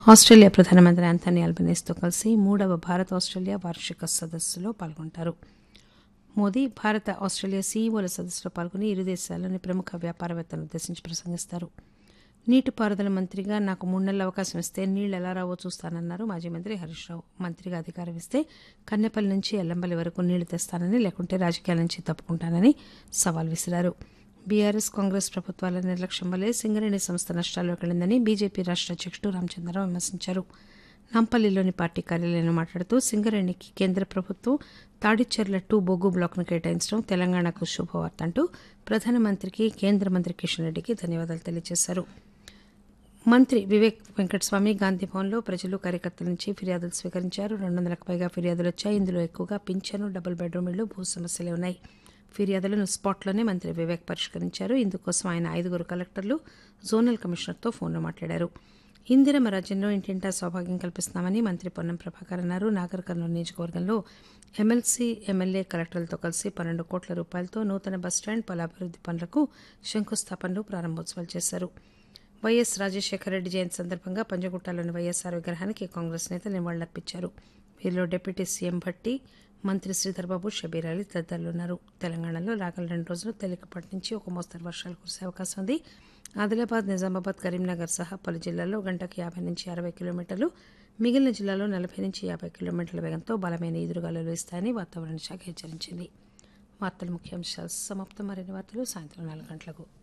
Australia ప్రధానమంత్రి Anthony అల్బనీస్తో కలిసి మూడవ భారత్ ఆస్ట్రేలియా వార్షిక సదస్సులో పాల్గొంటారు మోదీ భారత ఆస్ట్రేలియా సీఈఓల సదస్సులో పాల్గొని ఇరు దేశాల్లోని ప్రముఖ వ్యాపారవేత్తలను ఉద్దేశించి ప్రసంగిస్తారు నీటిపారుదల మంత్రిగా నాకు మూడు నెలల అవకాశం ఇస్తే నీళ్లు ఎలా రావో చూస్తానన్నారు మాజీ మంత్రి హరీష్ రావు మంత్రిగా అధికారం ఇస్తే కన్నెపల్లి నుంచి ఎల్లంపల్లి వరకు నీళ్లు తెస్తానని లేకుంటే రాజకీయాల నుంచి తప్పుకుంటానని సవాల్ విసిరారు బీఆర్ఎస్ కాంగ్రెస్ ప్రభుత్వాల నిర్లక్ష్యం వల్లే సింగరేణి సంస్థ నష్టాల్లోకి వెళ్లిందని బీజేపీ రాష్ట అధ్యక్షుడు రామచంద్రరావు విమర్శించారు నాంపల్లిలోని పార్టీ కార్యాలయంలో మాట్లాడుతూ సింగరేణికి కేంద్ర ప్రభుత్వం తాడిచెర్ల టూ బొగ్గు బ్లాక్ను కేటాయించడం తెలంగాణకు శుభవార్త అంటూ ప్రధానమంత్రికి కేంద్ర మంత్రి కిషన్ రెడ్డికి ధన్యవాదాలు తెలియజేశారు మంత్రి వివేక్ వెంకటస్వామి గాంధీభవన్లో ప్రజలు కార్యకర్తల నుంచి ఫిర్యాదులు స్వీకరించారు రెండు వందలకు పైగా ఫిర్యాదులు వచ్చాయి ఇందులో ఎక్కువగా పింఛను డబుల్ బెడ్రూమ్ ఇళ్లు భూ సమస్యలే ఉన్నాయి ఫిర్యాదులను స్పాట్లోనే మంత్రి వివేక్ పరిష్కరించారు ఇందుకోసం ఆయన ఐదుగురు కలెక్టర్లు జోనల్ కమిషనర్తో ఫోన్లో మాట్లాడారు ఇందిరమ రాజ్యంలో ఇంటింటా సౌభాగ్యం కల్పిస్తున్నామని మంత్రి పొన్నం ప్రభాకర్ అన్నారు నాగర్ కర్నూలు నియోజకవర్గంలో ఎమ్మెల్సీ ఎమ్మెల్యే కలెక్టర్లతో కలిసి పన్నెండు కోట్ల రూపాయలతో నూతన బస్టాండ్ పలు అభివృద్ది పనులకు శంకుస్థాపనలు ప్రారంభోత్సవాలు చేశారు వైఎస్ రాజశేఖర రెడ్డి జయంతి సందర్భంగా పంజగుట్టలోని వైఎస్ఆర్ విగ్రహానికి కాంగ్రెస్ నేతలు నివాళులర్పించారు వీరిలో డిప్యూటీ సీఎం భట్టి మంత్రి శ్రీధర్బాబు షబీర్ అలీ తదితరులు ఉన్నారు తెలంగాణలో రాగల రెండు రోజులు తేలికపాటి నుంచి ఒక మోస్తరు వర్షాలు కురిసే అవకాశం ఉంది ఆదిలాబాద్ నిజామాబాద్ కరీంనగర్ సహా పలు జిల్లాల్లో గంటకు యాభై నుంచి అరవై కిలోమీటర్లు మిగిలిన జిల్లాలో నలభై నుంచి యాభై కిలోమీటర్ల వేగంతో బలమైన ఈదురుగాలు వేస్తాయని వాతావరణ శాఖ హెచ్చరించింది వార్తల ముఖ్యాంశాలు సమాప్తం మరిన్ని వార్తలు సాయంత్రం నాలుగు గంటలకు